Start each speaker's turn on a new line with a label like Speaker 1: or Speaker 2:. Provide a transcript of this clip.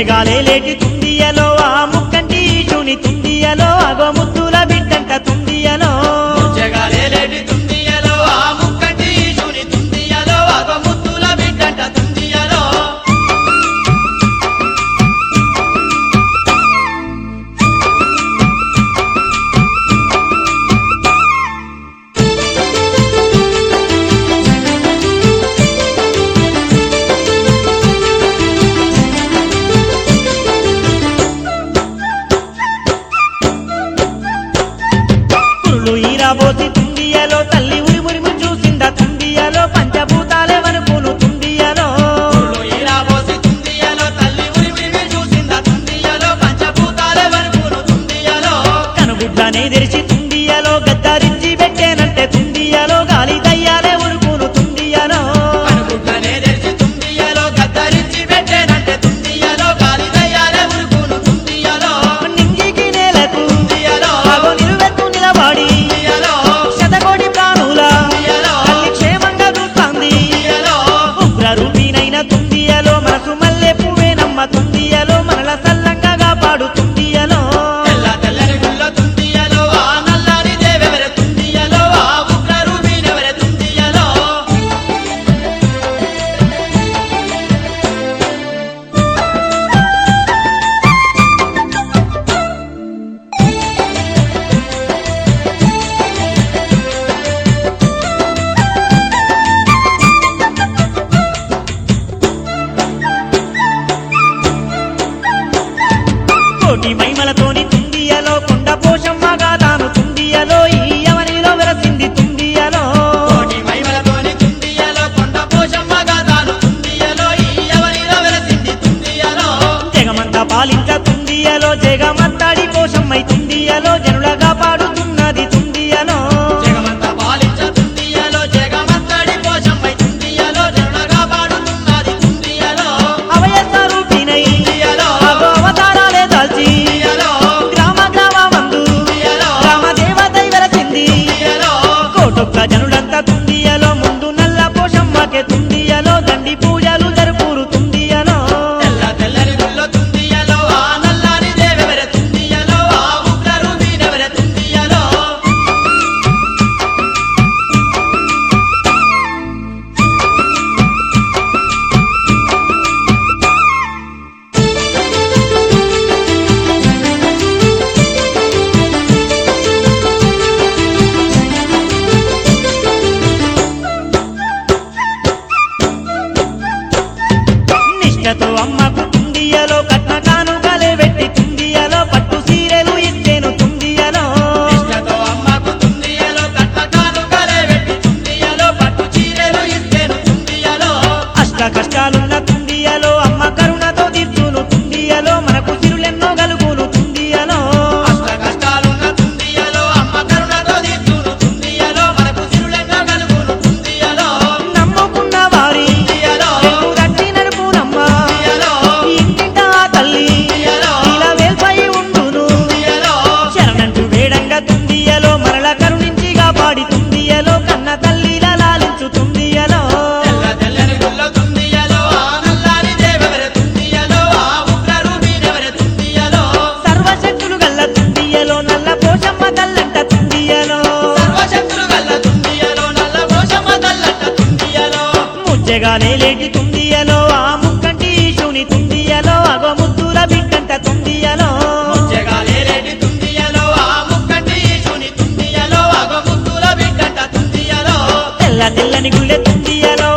Speaker 1: ముచ్చెగాలే లేటి తుండియలో ఆ ముక్కంటి ఈశుని తుండియలో అగో ముద్దుల బిడ్డంట తుండియలో
Speaker 2: జగాలేలేటి తుందియలో ఆ ముక్కంటి ఈశుని తుందియలో అగ ముద్దుల బిడ్డంట తుందియలో
Speaker 1: పురులు ఈరాబోసి తుండియలో తల్లి ఉరి ఉరిమి చూసింద తుండియలో పంచభూతాలే వనుకును తుండియలో
Speaker 2: ఊళ్ళో ఈరాబోసి తుందియలో తల్లి ఉరిమిరిమి చూసింద తుందియలో పంచభూతాల వరకును తుందియలో
Speaker 1: కనుగుడ్లనే తెరిచి తుండియలో గద్దరించి పెట్టేనంటే తుండియలో గాలి దయ్యాలే ఉరుకును తుండియలో
Speaker 2: కనుగుడ్డనే తెరిచి తుందియలో గద్దరించి పెట్టేనంటే తుందియలో గాలి దయ్యాలే ఉరుకును తుందియలో
Speaker 1: నింగికి నేలకు
Speaker 2: తుందియలో
Speaker 1: అగో నిలువెత్తు నిలబడి
Speaker 2: తుందియలో
Speaker 1: శతకోటి ప్రాణుల
Speaker 2: తుందియలో
Speaker 1: తల్లి క్షేమంగా చూస్తాంది
Speaker 2: తుందియలో
Speaker 1: ఉగ్ర రూపినైన తుండియలో మనసు మల్లె పువ్వేనమ్మ తుండియలో మనల సల్లంగా కాపాడు తుండియలో
Speaker 2: తెల్ల తెల్లని గుళ్ళ తుందియలో ఆ నల్లని దేవెవర తుందియలో ఆ ఉగ్ర రూపినెవర తుందియలో
Speaker 1: కోటి మైమలతోని తుండియలో కొండ పోషమ్మగా తాను తుండియలో ఈ యవనిలో వెరసింది తుండియలో
Speaker 2: కోటి మహిమలతోని తుందియలో కొండ పోషమ్మగా తాను తుందియలో ఈ ఎవరిలో వెలసింది తుందియలో
Speaker 1: జగమంతా పాలించ తుండియలో జగమంతాడి పోషమ్మై తుండియలో జనులగా పాడుతున్నది తుండియలో
Speaker 2: జగమంత పాలించ తుందియలో జగమంతడి పోషమ్మై తుందియలో జనులగా పాడుతున్నది తుందియలో
Speaker 1: అవయస్త రూపినై
Speaker 2: తుందియలో
Speaker 1: అగో అవతారాలే దాల్చి
Speaker 2: తుందియలో
Speaker 1: గ్రామ గ్రామ మందు
Speaker 2: తుందియలో
Speaker 1: గ్రామ దేవతై వెరసింది
Speaker 2: తుందియలో
Speaker 1: కోటొక్క జనులంతా తుండియలో ముందు నల్ల పోషమ్మకే తుండియలో దండి పూజలు జరుపురు తుండియలో
Speaker 2: తెల్ల తెల్లని గుళ్ళ తుందియలో ఆ నల్లని దేవెవర తుందియలో ఆ ఉగ్ర రూపినెవర తుందియలో
Speaker 1: నిష్టతో అమ్మకు తుండియలో కట్న కానుకలే పెట్టి తుండియలో పట్టు సీరెలు ఇచ్చేను తుండియలో
Speaker 2: ఇష్టతో అమ్మకు తుందియలో కట్ట కానుకలే పెట్టి తుందియలో పట్టు చీరెలు ఇస్తేను తుందియలో
Speaker 1: అష్ట కష్టాలున్న తుండియలో అమ్మ కరుణతో తీర్చును తుండియలో మనకు సిరులెన్నో గలుగును తుండియలో
Speaker 2: అష్ట కష్టాలున్న తుందియలో అమ్మ కరుణతో తీర్చును తుందియలో మనకు సిరులెన్నో కలుగును తుందియలో
Speaker 1: నమ్ముకున్న వారి
Speaker 2: తుందియలో
Speaker 1: వెన్ను తట్టి నడుపునమ్మ
Speaker 2: తుందియలో
Speaker 1: ఇంటింట ఆ తల్లి
Speaker 2: తుందియలో
Speaker 1: ఇలా వేల్పై ఉండును
Speaker 2: తుందియలో
Speaker 1: శరణంటూ వేడంగా తుండియలో మరల కరుణించి కాపాడి తుండియలో కన్న తల్లిలా లాలించు తుండియలో
Speaker 2: తెల్ల తెల్లని గుళ్ళ తుందియలో ఆ నల్లాని దేవెవర తుందియలో ఆ ఉగ్ర రూపినెవర తుందియలో
Speaker 1: సర్వశక్తులు గల్ల తుండియలో నల్ల పోషమ్మ కల్లంట తుండియలో
Speaker 2: సర్వశక్తులు గల్ల తుందియలో నల్ల పోషమ్మ తల్లంట తుందియలో
Speaker 1: ముచ్చగానే లేటి తుండియలో ఆ ముక్కంటి ఈశుని తుండియలో అగో ముద్దుల బిడ్డంట తుండియలో
Speaker 2: జగాలేరేటి తుందియలో ఆ ముక్కంటి ఈశుని తుందియలో అగ ముద్దుల బిడ్డంట తుందియలో
Speaker 1: తెల్ల తెల్లని గుళ్ళె తుండియలో